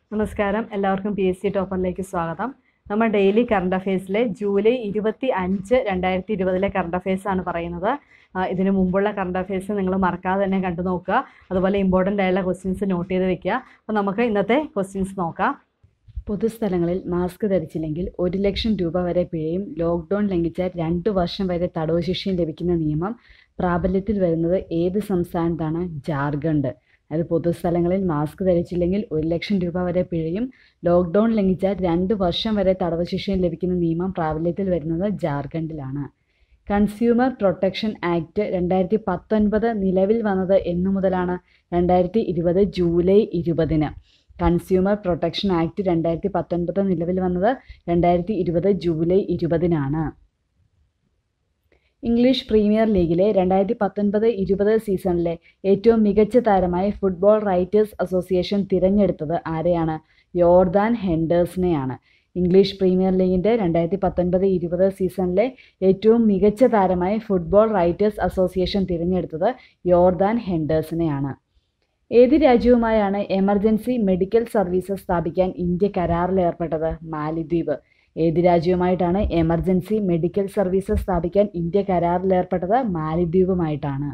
നമസ്കാരം എല്ലാവർക്കും P S C ടോപ്പറിലേക്ക് സ്വാഗതം നമ്മൾ ഡെയിലി കറണ്ട് അഫയേഴ്സിലെ ജൂലൈ ഇരുപത്തി അഞ്ച് രണ്ടായിരത്തി ഇരുപതിലെ കറണ്ട് അഫയേഴ്സ് ആണ് പറയുന്നത് ആ, ഇതിനു മുമ്പുള്ള കറണ്ട് അഫയേഴ്സ് നിങ്ങൾ മറക്കാതെ തന്നെ കണ്ടു നോക്കുക അതുപോലെ ഇമ്പോർട്ടൻ്റ് ആയുള്ള ക്വസ്റ്റ്യൻസ് നോട്ട് ചെയ്ത് വെക്കുക അപ്പോൾ നമുക്ക് ഇന്നത്തെ ക്വസ്റ്റ്യൻസ് നോക്കാം പൊതുസ്ഥലങ്ങളിൽ മാസ്ക് ധരിച്ചില്ലെങ്കിൽ ഒരു ലക്ഷം രൂപ വരെ പിഴയും ലോക്ക്ഡൗൺ ലംഘിച്ചാൽ രണ്ട് വർഷം വരെ തടവ് ശിക്ഷയും ലഭിക്കുന്ന നിയമം പ്രാബല്യത്തിൽ വരുന്നത് ഏത് സംസ്ഥാനത്താണ് ജാർഖണ്ഡ് അതായത് പൊതുസ്ഥലങ്ങളിൽ മാസ്ക് ധരിച്ചില്ലെങ്കിൽ ഒരു ലക്ഷം രൂപ വരെ പിഴയും ലോക്ക്ഡൗൺ ലംഘിച്ചാൽ രണ്ട് വർഷം വരെ തടവ് ശിക്ഷയും ലഭിക്കുന്ന നിയമം പ്രാബല്യത്തിൽ വരുന്നത് ജാർഖണ്ഡിലാണ് കൺസ്യൂമർ പ്രൊട്ടക്ഷൻ ആക്ട് രണ്ടായിരത്തി പത്തൊൻപത് നിലവിൽ വന്നത് എന്നു മുതലാണ് രണ്ടായിരത്തി ഇരുപത് ജൂലൈ ഇരുപതിന് കൺസ്യൂമർ പ്രൊട്ടക്ഷൻ ആക്ട് രണ്ടായിരത്തി പത്തൊൻപത് നിലവിൽ വന്നത് രണ്ടായിരത്തി ഇരുപത് ജൂലൈ ഇരുപതിനാണ് ഇംഗ്ലീഷ് പ്രീമിയർ ലീഗിലെ രണ്ടായിരത്തി പത്തൊൻപത് ഇരുപത് സീസണിലെ ഏറ്റവും മികച്ച താരമായി ഫുട്ബോൾ റൈറ്റേഴ്സ് അസോസിയേഷൻ തിരഞ്ഞെടുത്തത് ആരെയാണ് യോർദാൻ ഹെൻഡേഴ്സിനെയാണ് ഇംഗ്ലീഷ് പ്രീമിയർ ലീഗിൻ്റെ രണ്ടായിരത്തി പത്തൊൻപത് ഇരുപത് സീസണിലെ ഏറ്റവും മികച്ച താരമായി ഫുട്ബോൾ റൈറ്റേഴ്സ് അസോസിയേഷൻ തിരഞ്ഞെടുത്തത് യോർദാൻ ഹെൻഡേഴ്സിനെയാണ് ഏത് രാജ്യവുമായാണ് എമർജൻസി മെഡിക്കൽ സർവീസസ് സ്ഥാപിക്കാൻ ഇന്ത്യ കരാറിൽ ഏർപ്പെട്ടത് മാലിദ്വീപ് ഏത് രാജ്യവുമായിട്ടാണ് എമർജൻസി മെഡിക്കൽ സർവീസസ് സ്ഥാപിക്കാൻ ഇന്ത്യ കരാറിൽ ഏർപ്പെട്ടത് മാലിദ്വീപുമായിട്ടാണ്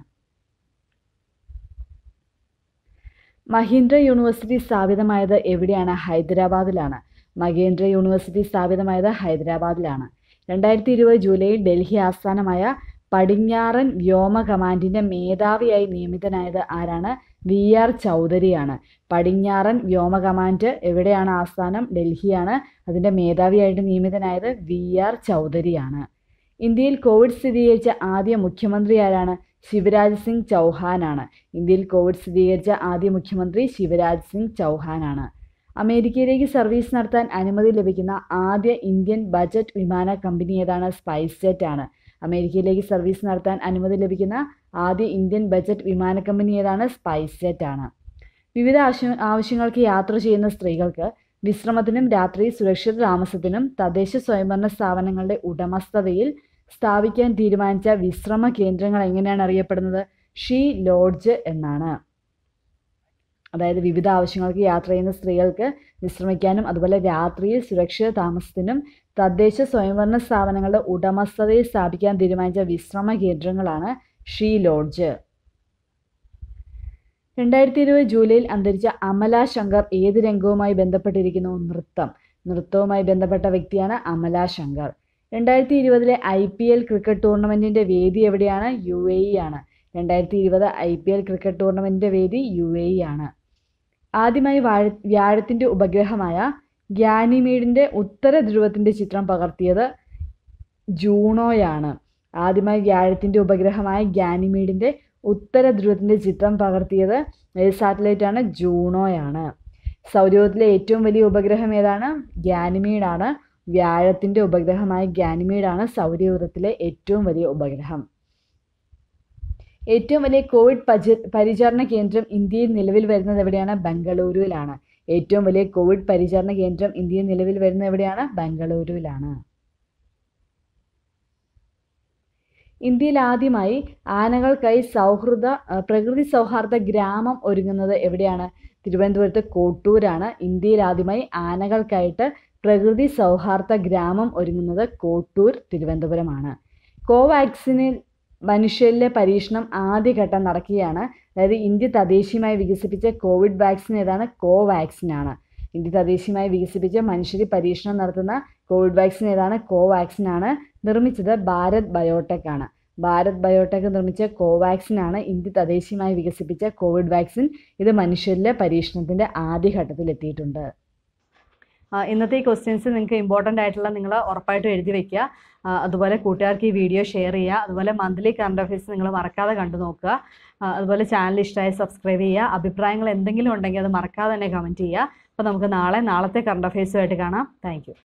മഹീന്ദ്ര യൂണിവേഴ്സിറ്റി സ്ഥാപിതമായത് എവിടെയാണ് ഹൈദരാബാദിലാണ് മഹേന്ദ്ര യൂണിവേഴ്സിറ്റി സ്ഥാപിതമായത് ഹൈദരാബാദിലാണ് രണ്ടായിരത്തി ഇരുപത് ജൂലൈയിൽ ഡൽഹി ആസ്ഥാനമായ പടിഞ്ഞാറൻ വ്യോമ കമാൻഡിന്റെ മേധാവിയായി നിയമിതനായത് ആരാണ് വി ആർ ചൗധരിയാണ് പടിഞ്ഞാറൻ വ്യോമ കമാൻഡ് എവിടെയാണ് ആസ്ഥാനം ഡൽഹിയാണ് അതിന്റെ മേധാവിയായിട്ട് നിയമിതനായത് വി ആർ ചൗധരിയാണ് ഇന്ത്യയിൽ കോവിഡ് സ്ഥിരീകരിച്ച ആദ്യ മുഖ്യമന്ത്രി ആരാണ് ശിവരാജ് സിംഗ് ചൗഹാനാണ് ഇന്ത്യയിൽ കോവിഡ് സ്ഥിരീകരിച്ച ആദ്യ മുഖ്യമന്ത്രി ശിവരാജ് സിംഗ് ചൗഹാനാണ് അമേരിക്കയിലേക്ക് സർവീസ് നടത്താൻ അനുമതി ലഭിക്കുന്ന ആദ്യ ഇന്ത്യൻ ബജറ്റ് വിമാന കമ്പനി ഏതാണ് സ്പൈസ് ജെറ്റ് ആണ് അമേരിക്കയിലേക്ക് സർവീസ് നടത്താൻ അനുമതി ലഭിക്കുന്ന ആദ്യ ഇന്ത്യൻ ബജറ്റ് വിമാന കമ്പനി ഏതാണ് സ്പൈസ് ജെറ്റ് ആണ് വിവിധ ആവശ്യ ആവശ്യങ്ങൾക്ക് യാത്ര ചെയ്യുന്ന സ്ത്രീകൾക്ക് വിശ്രമത്തിനും രാത്രി സുരക്ഷിത താമസത്തിനും തദ്ദേശ സ്വയംഭരണ സ്ഥാപനങ്ങളുടെ ഉടമസ്ഥതയിൽ സ്ഥാപിക്കാൻ തീരുമാനിച്ച വിശ്രമ കേന്ദ്രങ്ങൾ എങ്ങനെയാണ് അറിയപ്പെടുന്നത് ഷീ ലോഡ്ജ് എന്നാണ് അതായത് വിവിധ ആവശ്യങ്ങൾക്ക് യാത്ര ചെയ്യുന്ന സ്ത്രീകൾക്ക് വിശ്രമിക്കാനും അതുപോലെ രാത്രിയിൽ സുരക്ഷിത താമസത്തിനും തദ്ദേശ സ്വയംഭരണ സ്ഥാപനങ്ങളുടെ ഉടമസ്ഥതയിൽ സ്ഥാപിക്കാൻ തീരുമാനിച്ച വിശ്രമ കേന്ദ്രങ്ങളാണ് ഷീ ലോഡ്ജ് രണ്ടായിരത്തി ഇരുപത് ജൂലൈയിൽ അന്തരിച്ച അമല ശങ്കർ ഏത് രംഗവുമായി ബന്ധപ്പെട്ടിരിക്കുന്നു നൃത്തം നൃത്തവുമായി ബന്ധപ്പെട്ട വ്യക്തിയാണ് അമല ശങ്കർ രണ്ടായിരത്തി ഇരുപതിലെ ഐ പി എൽ ക്രിക്കറ്റ് ടൂർണമെൻറ്റിൻ്റെ വേദി എവിടെയാണ് യു എ ഇ ആണ് രണ്ടായിരത്തി ഇരുപത് ഐ പി എൽ ക്രിക്കറ്റ് ടൂർണമെൻറ്റിൻ്റെ വേദി യു എ ഇ ആണ് ആദ്യമായി വാഴ വ്യാഴത്തിൻ്റെ ഉപഗ്രഹമായ ഗ്യാനിമീഡിൻ്റെ ഉത്തര ധ്രുവത്തിൻ്റെ ചിത്രം പകർത്തിയത് ജൂണോയാണ് ആദ്യമായി വ്യാഴത്തിൻ്റെ ഉപഗ്രഹമായ ഗ്യാനിമീഡിൻ്റെ ഉത്തര ധ്രുവത്തിൻ്റെ ചിത്രം പകർത്തിയത് ഏത് സാറ്റലൈറ്റാണ് ജൂണോയാണ് സൗരയൂഥത്തിലെ ഏറ്റവും വലിയ ഉപഗ്രഹം ഏതാണ് ഗ്യാനിമീഡാണ് വ്യാഴത്തിൻ്റെ ഉപഗ്രഹമായ ഗ്യാനിമീഡാണ് സൗരയൂഥത്തിലെ ഏറ്റവും വലിയ ഉപഗ്രഹം ഏറ്റവും വലിയ കോവിഡ് പജ- പരിചരണ കേന്ദ്രം ഇന്ത്യയിൽ നിലവിൽ വരുന്നത് എവിടെയാണ് ബംഗളൂരുവിലാണ് ഏറ്റവും വലിയ കോവിഡ് പരിചരണ കേന്ദ്രം ഇന്ത്യയിൽ നിലവിൽ വരുന്നത് എവിടെയാണ് ബംഗളൂരുവിലാണ് ഇന്ത്യയിൽ ആദ്യമായി ആനകൾക്കായി സൗഹൃദ ആ, പ്രകൃതി സൗഹാർദ്ദ ഗ്രാമം ഒരുങ്ങുന്നത് എവിടെയാണ് തിരുവനന്തപുരത്ത് കോട്ടൂരാണ് ഇന്ത്യയിൽ ആദ്യമായി ആനകൾക്കായിട്ട് പ്രകൃതി സൗഹാർദ്ദ ഗ്രാമം ഒരുങ്ങുന്നത് കോട്ടൂർ തിരുവനന്തപുരമാണ് കോവാക്സിനിൽ മനുഷ്യരിലെ പരീക്ഷണം ആദ്യഘട്ടം നടക്കുകയാണ് അതായത് ഇന്ത്യ തദ്ദേശീയമായി വികസിപ്പിച്ച കോവിഡ് വാക്സിൻ ഏതാണ് കോവാക്സിൻ ആണ് ഇന്ത്യ തദ്ദേശീയമായി വികസിപ്പിച്ച മനുഷ്യരിൽ പരീക്ഷണം നടത്തുന്ന കോവിഡ് വാക്സിൻ ഏതാണ് കോവാക്സിൻ ആണ് നിർമ്മിച്ചത് ഭാരത് ബയോടെക് ആണ് ഭാരത് ബയോടെക് നിർമ്മിച്ച കോവാക്സിൻ ആണ് ഇന്ത്യ തദ്ദേശീയമായി വികസിപ്പിച്ച കോവിഡ് വാക്സിൻ ഇത് മനുഷ്യരിലെ പരീക്ഷണത്തിൻ്റെ ആദ്യഘട്ടത്തിൽ എത്തിയിട്ടുണ്ട് ആ, ഇന്നത്തെ ഈ ക്വസ്റ്റ്യൻസ് നിങ്ങൾക്ക് ഇമ്പോർട്ടൻ്റ് ആയിട്ടുള്ള നിങ്ങൾ ഉറപ്പായിട്ടും എഴുതി വെക്കുക ആ, അതുപോലെ കൂട്ടുകാർക്ക് ഈ വീഡിയോ ഷെയർ ചെയ്യുക അതുപോലെ മന്ത്ലി കറണ്ട് അഫയേഴ്സ് നിങ്ങൾ മറക്കാതെ കണ്ടു നോക്കുക ആ, അതുപോലെ ചാനൽ ഇഷ്ടമായി സബ്സ്ക്രൈബ് ചെയ്യുക അഭിപ്രായങ്ങൾ എന്തെങ്കിലും ഉണ്ടെങ്കിൽ അത് മറക്കാതെ തന്നെ കമൻറ്റ് ചെയ്യുക അപ്പോൾ നമുക്ക് നാളെ നാളത്തെ കറണ്ട് അഫയേഴ്സുമായിട്ട് കാണാം താങ്ക്